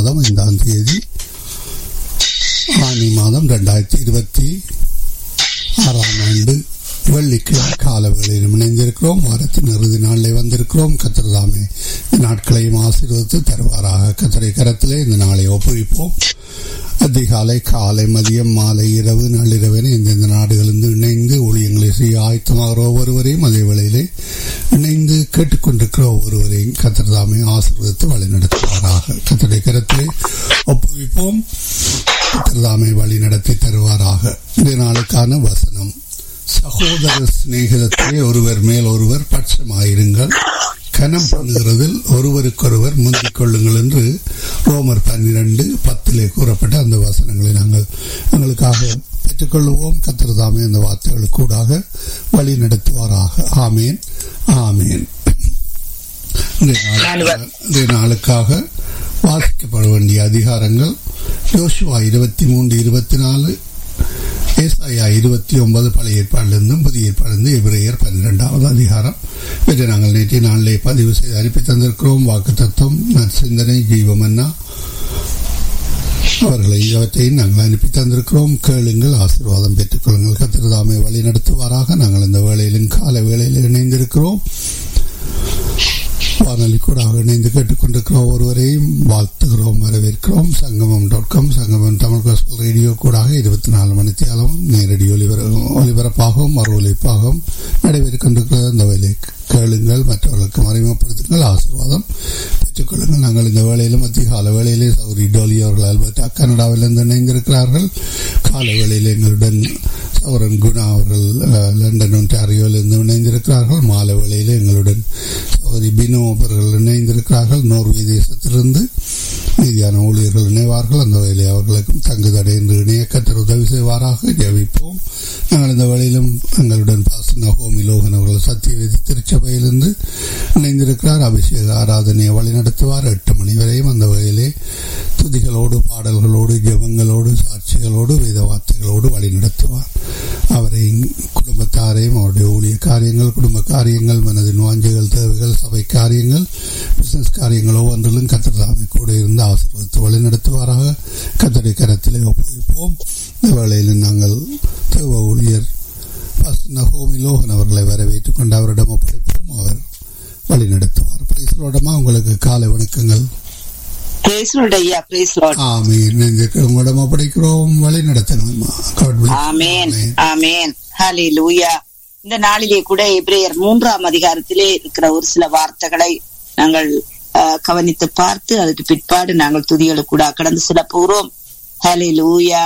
மாதம் ஐந்தாம் தேதி ஆனி மாதம் ரெண்டாயிரத்தி இருபத்தி ஆறாம் ஆண்டு வெள்ளிக்கிழமை கால வேளையிலும் இணைந்திருக்கிறோம் வாரத்தின் இறுதி நாளிலே வந்திருக்கிறோம் கத்திரதாமே இந்த நாட்களையும் ஆசீர்வதித்து தருவாராக கத்திரை கரத்திலே இந்த நாளை ஒப்புவிப்போம் அதிகாலை காலை மதியம் மாலை இரவு நள்ளிரவென இந்தந்த நாடுகளிலிருந்து இணைந்து ஊழியங்களை செய்ய ஆயத்தமாகிற ஒவ்வொருவரையும் அதே வேளையிலே இணைந்து கேட்டுக்கொண்டிருக்கிற ஒவ்வொருவரையும் கத்திரதாமே ஆசீர்வதித்து வழிநடத்துவாராக கத்தரை கரத்திலே ஒப்புவிப்போம் கத்திரதாமை வழி நடத்தி தருவாராக இந்த நாளுக்கான வசனம் சகோதர சிநேகிதத்திலே ஒருவர் மேல் ஒருவர் பட்சமாயிருங்கள் கனம் பண்ணுகிறதில் ஒருவருக்கொருவர் முந்திக் கொள்ளுங்கள் என்று ரோமர் பன்னிரண்டு பத்திலே கூறப்பட்ட அந்த வசனங்களை நாங்கள் எங்களுக்காக பெற்றுக்கொள்வோம் கத்திரதாமே அந்த வார்த்தைகளுக்கு கூடாக வழி நடத்துவாராக ஆமேன் ஆமேன் இன்றைய நாளுக்காக வாசிக்கப்பட வேண்டிய அதிகாரங்கள் யோசுவா இருபத்தி மூன்று இருபத்தி நாலு ஏசாயா இருபத்தி ஒன்பது பழைய ஏற்பாடிலிருந்தும் புதிய ஏற்பாடிலிருந்து எபிரேயர் பன்னிரெண்டாவது அதிகாரம் இதை நாங்கள் நேற்றைய நாளிலே பதிவு செய்து அனுப்பி தந்திருக்கிறோம் வாக்கு தத்துவம் நற்சிந்தனை ஜீவமன்னா அவர்களை இவற்றையும் நாங்கள் அனுப்பி தந்திருக்கிறோம் கேளுங்கள் ஆசீர்வாதம் பெற்றுக் கொள்ளுங்கள் கத்திரதாமை வழி நடத்துவாராக நாங்கள் இந்த வேளையிலும் கால வேளையில் இணைந்திருக்கிறோம் வானொலி கூட இணைந்து கேட்டுக்கொண்டிருக்கிற ஒருவரையும் வாழ்த்துகிறோம் வரவேற்கிறோம் சங்கமம் டாட் காம் சங்கமம் தமிழ் கோஸ்பல் ரேடியோ கூட இருபத்தி நாலு மணி தேலமும் நேரடி ஒலிபர ஒலிபரப்பாகவும் மறு ஒலிப்பாகவும் நடைபெற்றுக் கொண்டிருக்கிறது அந்த வேலை கேளுங்கள் மற்றவர்களுக்கு அறிமுகப்படுத்துங்கள் ஆசீர்வாதம் பெற்றுக்கொள்ளுங்கள் நாங்கள் இந்த வேளையிலும் அதிகால வேளையிலே சௌரி டோலி அவர்கள் அல்பர்டா கனடாவிலிருந்து இணைந்திருக்கிறார்கள் கால வேளையில் எங்களுடன் சௌரன் குணா அவர்கள் லண்டன் ஒன்டாரியோவிலிருந்து இணைந்திருக்கிறார்கள் மாலை வேளையில் எங்களுடன் சௌரி பினோ அவர்கள் இணைந்திருக்கிறார்கள் நோர்வே தேசத்திலிருந்து மீதியான ஊழியர்கள் இணைவார்கள் அந்த வேலை அவர்களுக்கும் தங்குதடை என்று இணைய கத்தர் உதவி செய்வாராக ஜெபிப்போம் நாங்கள் இந்த வேளையிலும் எங்களுடன் பாசன ஹோமி லோகன் அவர்கள் சத்தியவேதி திருச்சபையிலிருந்து இணைந்திருக்கிறார் அபிஷேக ஆராதனையை வழிநடத்துவார் எட்டு மணி வரையும் அந்த வகையிலே துதிகளோடு பாடல்களோடு ஜெபங்களோடு சாட்சிகளோடு வேத வார்த்தைகளோடு வழிநடத்துவார் அவரை குடும்பத்தாரையும் அவருடைய ஊழிய காரியங்கள் குடும்ப காரியங்கள் மனதின் வாஞ்சைகள் தேவைகள் சபை காரியங்கள் பிசினஸ் காரியங்கள் ஒவ்வொன்றிலும் கத்திரதாமை கூட இருந்து ஆசீர்வதித்து வழிநடத்துவாராக கத்தடை கரத்திலே ஒப்புவிப்போம் இந்த வேளையில் நாங்கள் தேவ ஊழியர் நகோமி லோகன் அவர்களை வரவேற்றுக் கொண்டு அவரிடம் ஒப்படைப்போம் அவர் வழி நடத்துவார் பிரைஸ்லோடமா உங்களுக்கு காலை வணக்கங்கள் உங்களிடம் ஒப்படைக்கிறோம் வழி இந்த நாளிலே கூட எப்ரேயர் மூன்றாம் அதிகாரத்திலே இருக்கிற ஒரு சில வார்த்தைகளை நாங்கள் கவனித்து பார்த்து அதுக்கு பிற்பாடு நாங்கள் துதிகளுக்கு கூட கடந்து சில போகிறோம் ஹலே லூயா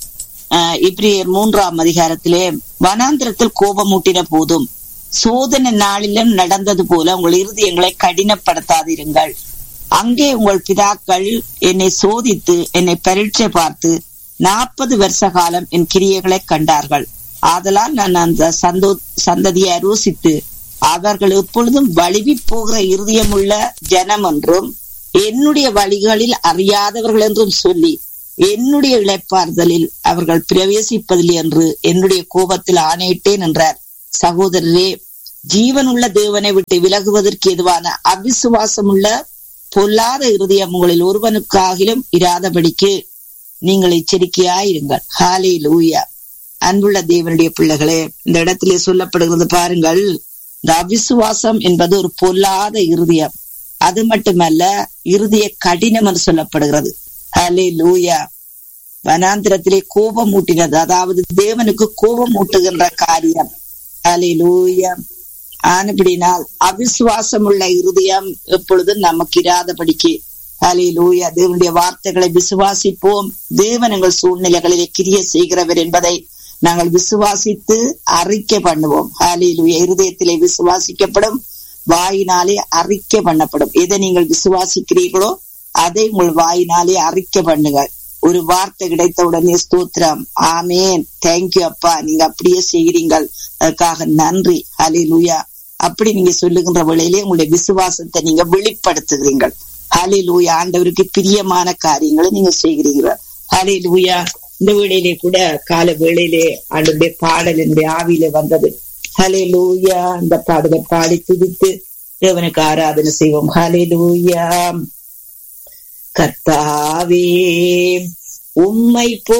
இப்ரியர் மூன்றாம் அதிகாரத்திலே வனாந்திரத்தில் கோபமூட்டின போதும் சோதனை நாளிலும் நடந்தது போல உங்கள் இருதயங்களை கடினப்படுத்தாதிருங்கள் அங்கே உங்கள் பிதாக்கள் என்னை சோதித்து என்னை பரீட்சை பார்த்து நாற்பது வருஷ காலம் என் கிரியைகளை கண்டார்கள் ஆதலால் நான் அந்த சந்தோ சந்ததியை ருசித்து அவர்கள் எப்பொழுதும் வழுவி போகிற இருதயமுள்ள ஜனம் என்றும் என்னுடைய வழிகளில் அறியாதவர்கள் என்றும் சொல்லி என்னுடைய இழைப்பார்தலில் அவர்கள் பிரவேசிப்பதில்லை என்று என்னுடைய கோபத்தில் ஆணையிட்டேன் என்றார் சகோதரரே ஜீவனுள்ள தேவனை விட்டு விலகுவதற்கு எதுவான அவிசுவாசம் உள்ள பொல்லாத இருதயம் உங்களில் ஒருவனுக்காகிலும் இராதபடிக்கு நீங்கள் எச்சரிக்கையாயிருங்கள் ஹாலே லூயா அன்புள்ள தேவனுடைய பிள்ளைகளே இந்த இடத்திலே சொல்லப்படுகிறது பாருங்கள் இந்த அவிசுவாசம் என்பது ஒரு பொல்லாத இருதயம் அது மட்டுமல்ல இருதய கடினம் என்று சொல்லப்படுகிறது ஹலே லூயா வனாந்திரத்திலே கோபம் ஊட்டினது அதாவது தேவனுக்கு கோபம் ஊட்டுகின்ற காரியம் ஹலே லூயா ஆனபடினால் அவிசுவாசம் உள்ள இருதயம் எப்பொழுதும் நமக்கு இராதபடிக்கு ஹலே லூயா தேவனுடைய வார்த்தைகளை விசுவாசிப்போம் தேவன் எங்கள் சூழ்நிலைகளிலே கிரிய செய்கிறவர் என்பதை நாங்கள் விசுவாசித்து அறிக்கை பண்ணுவோம் ஹாலே லூயா இருதயத்திலே விசுவாசிக்கப்படும் வாயினாலே அறிக்கை பண்ணப்படும் எதை நீங்கள் விசுவாசிக்கிறீர்களோ அதை உங்கள் வாயினாலே அறிக்கை பண்ணுங்கள் ஒரு வார்த்தை கிடைத்த உடனே ஸ்தோத்திரம் ஆமேன் தேங்க்யூ அப்பா நீங்க அப்படியே செய்கிறீங்கள் அதுக்காக நன்றி ஹலே லூயா அப்படி நீங்க சொல்லுகின்ற வேளையிலே உங்களுடைய விசுவாசத்தை நீங்க வெளிப்படுத்துகிறீங்கள் ஹலே லூயா ஆண்டவருக்கு பிரியமான காரியங்களை நீங்க செய்கிறீர்கள் ஹலே லூயா இந்த வேளையிலே கூட கால வேளையிலே ஆண்டவருடைய பாடல் என்னுடைய ஆவியில வந்தது ஹலே லூயா அந்த பாடலை பாடி துதித்து தேவனுக்கு ஆராதனை செய்வோம் ஹலே லூயா கர்த்தாவே உம்மை போ